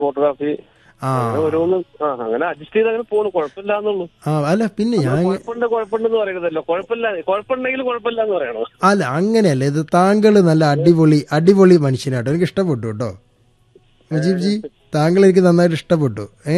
Photography ആ അങ്ങനെ ഓരോന്ന് ആ അങ്ങനെ അഡ്ജസ്റ്റ് ചെയ്ത് അങ്ങനെ പോണു കുഴപ്പമില്ലാന്നുള്ളൂ ആ അല്ല പിന്നെ ഞാൻ കുഴപ്പമുണ്ട് കുഴപ്പമുണ്ടെന്ന് പറയുന്നതല്ലോ കുഴപ്പമില്ല കുഴപ്പമുണ്ടെങ്കിൽ കുഴപ്പമില്ല എന്ന് പറയണോ അല്ല അങ്ങനെയല്ല ഇത് താങ്കൾ നല്ല അടിപൊളി അടിപൊളി മനുഷ്യനാട്ടോ എനിക്ക് ഇഷ്ടപ്പെട്ടു കേട്ടോ മുജീബ് ജി താങ്കൾ എനിക്ക് നന്നായിട്ട് ഇഷ്ടപ്പെട്ടു ഏ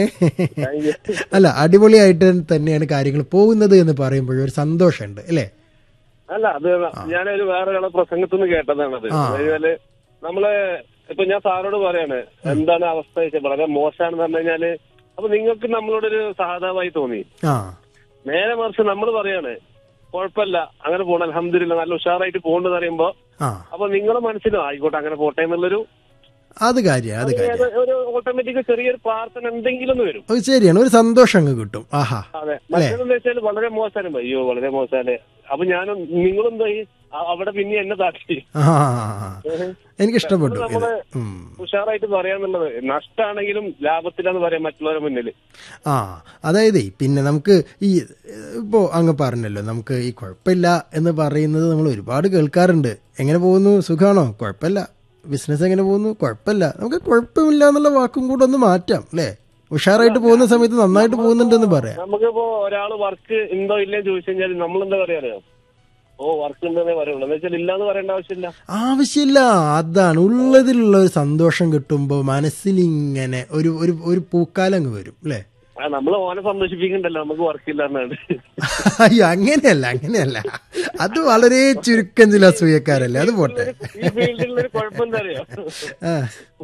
അല്ല അടിപൊളിയായിട്ട് തന്നെയാണ് കാര്യങ്ങൾ പോകുന്നത് എന്ന് പറയുമ്പോഴും ഒരു സന്തോഷമുണ്ട് അല്ലേ അല്ല അത് ഞാനൊരു വേറെ ഒരാളെ പ്രസംഗത്തിൽ നിന്ന് കേട്ടതാണത് ആ. അതായത് നമ്മള് ഇപ്പൊ ഞാൻ സാറോട് പറയാണ് എന്താണ് അവസ്ഥ വെച്ചാൽ വളരെ മോശമാണെന്ന് പറഞ്ഞു കഴിഞ്ഞാല് അപ്പൊ നിങ്ങൾക്ക് നമ്മളോടൊരു സഹതാപമായി തോന്നി ആ നേരെ മറിച്ച് നമ്മൾ പറയാണ് കുഴപ്പമില്ല അങ്ങനെ പോകണം അലഹമില്ല നല്ല ഉഷാറായിട്ട് പോകണ്ടെന്ന് പറയുമ്പോ ആ അപ്പൊ നിങ്ങളെ മനസ്സിലും ആയിക്കോട്ടെ അങ്ങനെ പോട്ടെ എന്നുള്ളൊരു അത് കാര്യം അത് കാര്യം ഏത് ഒരു ഓട്ടോമാറ്റിക് ചെറിയൊരു പ്രാർത്ഥന എന്തെങ്കിലും ഒന്ന് വരും അത് ശരിയാണ് ഒരു സന്തോഷം അങ്ങ് കിട്ടും ആഹാ അതെ മറ്റേതെന്ന് വെച്ചാൽ വളരെ മോശമാണ് അയ്യോ വളരെ മോശമാണ് അപ്പൊ ഞാനും നിങ്ങളെന്തായി അ- അവിടെ പിന്നെ എന്നെ താക്കി ആ എനിക്ക് ഇഷ്ടപ്പെട്ടു ഇത് നമ്മള് ഉം. ഉഷാറായിട്ട് പറയാന്നുള്ളത് നഷ്ടാണെങ്കിലും ലാഭത്തിലാന്ന് പറയാം മറ്റുള്ളവരുടെ മുന്നിൽ ആ അതായത് പിന്നെ നമുക്ക് ഈ ഇപ്പോ അങ്ങ് പറഞ്ഞല്ലോ നമുക്ക് ഈ കുഴപ്പമില്ല എന്ന് പറയുന്നത് നമ്മൾ ഒരുപാട് കേൾക്കാറുണ്ട് എങ്ങനെ പോകുന്നു സുഖാണോ കുഴപ്പമില്ല ബിസിനസ് എങ്ങനെ പോകുന്നു കുഴപ്പമില്ല നമുക്ക് കുഴപ്പമില്ല എന്നുള്ള വാക്കും കൂടെ ഒന്ന് മാറ്റാം അല്ലേ ഉഷാറായിട്ട് പോകുന്ന സമയത്ത് നന്നായിട്ട് പോകുന്നുണ്ടെന്ന് പറയാം നമുക്കിപ്പോ ഒരാള് വർക്ക് ഉണ്ടോ ഇല്ലേ ചോദിച്ചു കഴിഞ്ഞാൽ നമ്മൾ എന്താ പറയാറിയോ ഓ വർക്ക് ഉണ്ടെന്നേ പറയുള്ളൂ എന്ന് വെച്ചാൽ ഇല്ലാന്ന് പറയേണ്ട ആവശ്യമില്ല ആവശ്യമില്ല അതാണ് ഉള്ളതിലുള്ള ഒരു സന്തോഷം കിട്ടുമ്പോൾ മനസ്സിലിങ്ങനെ ഒരു ഒരു ഒരു പൂക്കാലം അങ്ങ് വരും അല്ലേ ആ നമ്മൾ ഓനെ സന്തോഷിപ്പിക്കണ്ടല്ലോ നമുക്ക് വർക്ക് ഇല്ലാന്നാണ് അയ്യോ അങ്ങനെയല്ല അങ്ങനെയല്ല അത് വളരെ ചുരുക്കം ചില അസൂയക്കാരല്ലേ അത് പോട്ടെ ഈ ഫീൽഡിലുള്ള ഒരു കുഴപ്പം എന്താ അറിയോ ആ,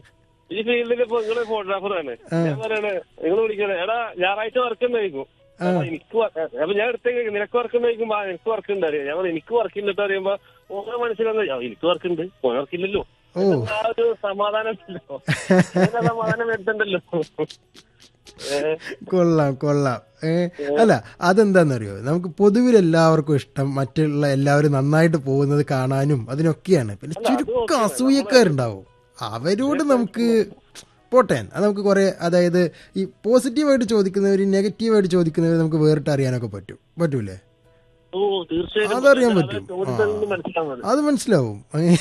ഈ ഫീൽഡിൽ ഇപ്പൊ നിങ്ങള് ഫോട്ടോഗ്രാഫറാണ് ഞാൻ പറയണേ നിങ്ങൾ വിളിക്കണേ എടാ ഞായറാഴ്ച വർക്ക് ഉണ്ടായിരിക്കും അപ്പൊ എനിക്ക് വ- അപ്പൊ ഞാൻ എടുത്തേക്ക് നിനക്ക് വർക്ക് ഉണ്ടായിരിക്കും ആ എനിക്ക് വർക്ക് ഉണ്ട് അറിയാം ഞാൻ പറഞ്ഞു, എനിക്ക് വർക്ക് ഇല്ലട്ടോ അറിയുമ്പോ ഓരോ മനസ്സിലാന്ന് എനിക്ക് വർക്ക് ഉണ്ട് ഓരോ വർക്ക് ഇല്ലല്ലോ ഓ ആ ഒരു സമാധാനം ഉണ്ടല്ലോ അങ്ങനെ സമാധാനം വരുത്തണ്ടല്ലോ ഏഹ് കൊള്ളാം കൊള്ളാം ഏ അല്ല അതെന്താണെന്നറിയോ നമുക്ക് പൊതുവിൽ എല്ലാവർക്കും ഇഷ്ടം മറ്റുള്ള എല്ലാവരും നന്നായിട്ട് പോകുന്നത് കാണാനും അതിനൊക്കെയാണ് പിന്നെ ചുരുക്കം അസൂയക്കാരുണ്ടാവും അവരോട് നമുക്ക് പോട്ടെ അത് നമുക്ക് കുറെ അതായത് ഈ പോസിറ്റീവായിട്ട് ചോദിക്കുന്നവർ നെഗറ്റീവായിട്ട് ചോദിക്കുന്നവർ നമുക്ക് വേറിട്ട് അറിയാനൊക്കെ പറ്റും പറ്റൂലേ ഓ തീർച്ചയായിട്ടും അതറിയാൻ പറ്റും. ചോദ്യത്തിൽ നിന്ന് മനസ്സിലാവുന്നത് അത് മനസ്സിലാവും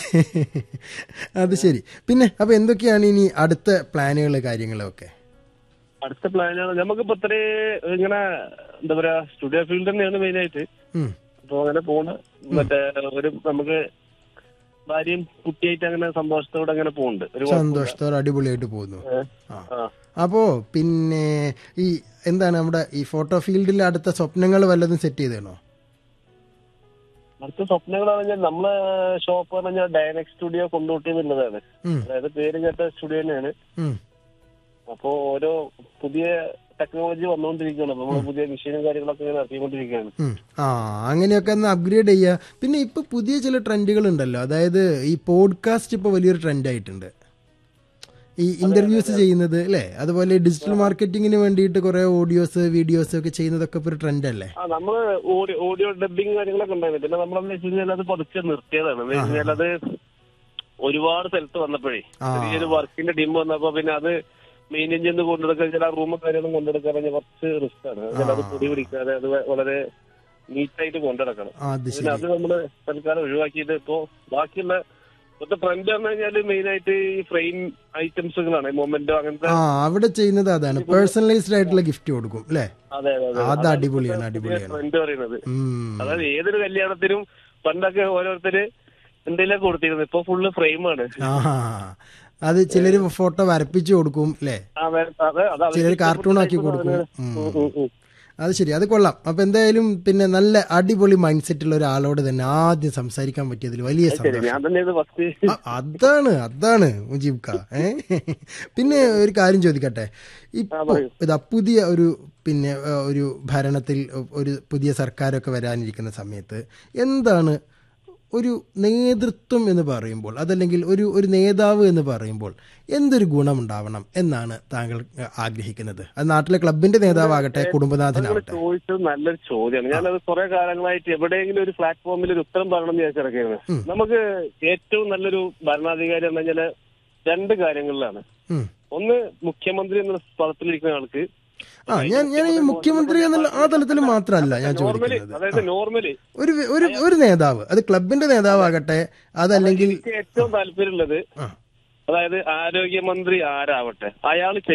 അത് ശരി പിന്നെ അപ്പൊ എന്തൊക്കെയാണ് ഇനി അടുത്ത പ്ലാനുകൾ കാര്യങ്ങളൊക്കെ അടുത്ത പ്ലാനാണ് നമുക്കിപ്പോ ഇത്രേ ഇങ്ങനെ എന്താ പറയാ സ്റ്റുഡിയോ ഫീൽഡ് തന്നെയാണ് മെയിൻ ആയിട്ട് ഉം. അപ്പൊ അങ്ങനെ പോണ് മറ്റേ ഒരു നമുക്ക് ഭാര്യയും കുട്ടിയായിട്ട് അങ്ങനെ സന്തോഷത്തോടെ അങ്ങനെ പോകുന്നുണ്ട് ഒരു കുഴപ്പമില്ല. സന്തോഷത്തോടെ അടിപൊളിയായിട്ട് പോകുന്നു ഏ, ആ ആ. അപ്പോ പിന്നെ ഈ എന്താണ് നമ്മുടെ ഈ ഫോട്ടോ ഫീൽഡിൽ അടുത്ത സ്വപ്നങ്ങൾ വല്ലതും സെറ്റ് ചെയ്തേണോ അടുത്ത സ്വപ്നങ്ങളാണ് ഞാൻ നമ്മളെ ഷോപ്പ് പറഞ്ഞാൽ ഡയനക് സ്റ്റുഡിയോ കൊണ്ടുപോട്ടിന്നുള്ളതാണ് ഉം, അതായത് പേര് കേട്ട സ്റ്റുഡിയോ തന്നെയാണ് ഉം. അപ്പോ ഓരോ പുതിയ ടെക്നോളജി വന്നുകൊണ്ടിരിക്കുകയാണ് അപ്പൊ നമ്മള് പുതിയ മെഷീനും കാര്യങ്ങളൊക്കെ ഇങ്ങനെ ഇറക്കിക്കൊണ്ടിരിക്കുകയാണ് ഉം. ആ അങ്ങനെയൊക്കെ ഒന്ന് അപ്ഗ്രേഡ് ചെയ്യുക പിന്നെ ഇപ്പൊ പുതിയ ചില ട്രെൻഡുകൾ ഉണ്ടല്ലോ അതായത് ഈ പോഡ്കാസ്റ്റ് ഇപ്പൊ വലിയൊരു ട്രെൻഡ് ആയിട്ടുണ്ട് ഈ ഇന്റർവ്യൂസ് ചെയ്യുന്നത് അല്ലേ അതുപോലെ ഡിജിറ്റൽ മാർക്കറ്റിങ്ങിന് വേണ്ടിയിട്ട് കുറെ ഓഡിയോസ് വീഡിയോസ് ഒക്കെ ചെയ്യുന്നതൊക്കെ ഇപ്പൊ ഒരു ട്രെൻഡ് അല്ലേ ആ നമ്മള് ഓഡിയോ ഓഡിയോ ഡബിങ് കാര്യങ്ങളൊക്കെ ഉണ്ടായിരുന്നു പിന്നെ നമ്മളെന്ന് വെച്ച് കഴിഞ്ഞാൽ അത് പതുക്കെ നിർത്തിയതാണ് എന്ന് വെച്ച് കഴിഞ്ഞാൽ അത് ഒരുപാട് സ്ഥലത്ത് വന്നപ്പോഴേ ആ. ചെറിയൊരു വർക്കിന്റെ ഡിം വന്നപ്പോ പിന്നെ അത് മെയിൻറ്റെയിൻ ചെയ്ത് കൊണ്ടെടുക്കാൻ ചില റൂമും കാര്യങ്ങളും കൊണ്ടെടുക്കാൻ പറഞ്ഞാൽ കുറച്ച് റിസ്ക് ആണ് അതുകൊണ്ട് അത് പൊടി പിടിക്കാതെ അത് വളരെ നീറ്റായിട്ട് കൊണ്ടുനടക്കണം ആ, അത് പിന്നെ ശരി അത് നമ്മള് തൽക്കാലം ഒഴിവാക്കിയിട്ട് ഇപ്പോ ബാക്കിയുള്ള ഇപ്പോഴത്തെ ട്രെൻഡ് പറഞ്ഞു കഴിഞ്ഞാല് മെയിൻ ആയിട്ട് ഈ ഫ്രെയിം ഐറ്റംസുകളാണ് മൊമെന്റോ അങ്ങനത്തെ ആ അവിടെ ചെയ്യുന്നത് അതാണ് പേഴ്സണലൈസ്ഡ് ആയിട്ടുള്ള ഗിഫ്റ്റ് കൊടുക്കും അല്ലേ അതെ അതെ അതെ അത് അടിപൊളിയാണ് അടിപൊളിയാണ് ട്രെൻഡ് പറയുന്നത് ഉം. അതായത് ഏതൊരു കല്യാണത്തിനും പണ്ടൊക്കെ ഓരോരുത്തര് എന്തെങ്കിലും കൊടുത്തിരുന്നു ഇപ്പൊ ഫുള്ള് ഫ്രെയിമാണ് ആ അത് ചിലര് ഫോട്ടോ വരപ്പിച്ചു കൊടുക്കും അല്ലേ ചിലര് കാർട്ടൂൺ ആക്കി കൊടുക്കും ഉം. അത് ശരി അത് കൊള്ളാം അപ്പൊ എന്തായാലും പിന്നെ നല്ല അടിപൊളി മൈൻഡ് സെറ്റ് ഉള്ള ഒരാളോട് തന്നെ ആദ്യം സംസാരിക്കാൻ പറ്റിയതിൽ വലിയ ശരി സന്തോഷം ഞാൻ തന്നെ ഇത് ഫസ്റ്റ് ആ, അതാണ് അതാണ് മുജീബ് ഖാ ഏ പിന്നെ ഒരു കാര്യം ചോദിക്കട്ടെ ഇപ്പൊ ഇതാ പുതിയ ഒരു പിന്നെ ഏ, ഒരു ഭരണത്തിൽ ഒരു പുതിയ സർക്കാരൊക്കെ വരാനിരിക്കുന്ന സമയത്ത് എന്താണ് ഒരു നേതൃത്വം എന്ന് പറയുമ്പോൾ അതല്ലെങ്കിൽ ഒരു ഒരു നേതാവ് എന്ന് പറയുമ്പോൾ എന്തൊരു ഗുണമുണ്ടാവണം എന്നാണ് താങ്കൾ ആഗ്രഹിക്കുന്നത് അത് നാട്ടിലെ ക്ലബിന്റെ നേതാവാകട്ടെ കുടുംബനാഥനാവട്ടെ ചോദിച്ചത് നല്ലൊരു ചോദ്യമാണ് ഞാനത് കുറെ കാലങ്ങളായിട്ട് എവിടെയെങ്കിലും ഒരു പ്ലാറ്റ്ഫോമിൽ ഒരു ഉത്തരം പറയണം എന്ന് വിചാരിച്ചിറക്കിയിരുന്നു നമുക്ക് ഏറ്റവും നല്ലൊരു ഭരണാധികാരി എന്ന് പറഞ്ഞാല് രണ്ട് കാര്യങ്ങളിലാണ് ഉം. ഒന്ന് മുഖ്യമന്ത്രി എന്ന പദത്തിലിരിക്കുന്ന ആൾക്ക് ആ ഞാൻ ഞാൻ ഈ മുഖ്യമന്ത്രി എന്നുള്ള ആ തലത്തിൽ മാത്രമല്ല ഞാൻ നോർമലി ചോദിക്കുന്നത് അതായത് നോർമലി ഒരു ഒരു ഒരു നേതാവ് അത് ക്ലബിന്റെ നേതാവാകട്ടെ അതല്ലെങ്കിൽ എനിക്ക് ഏറ്റവും താല്പര്യമുള്ളത് ആ അതായത് ആരോഗ്യമന്ത്രി ആരാവട്ടെ അയാൾ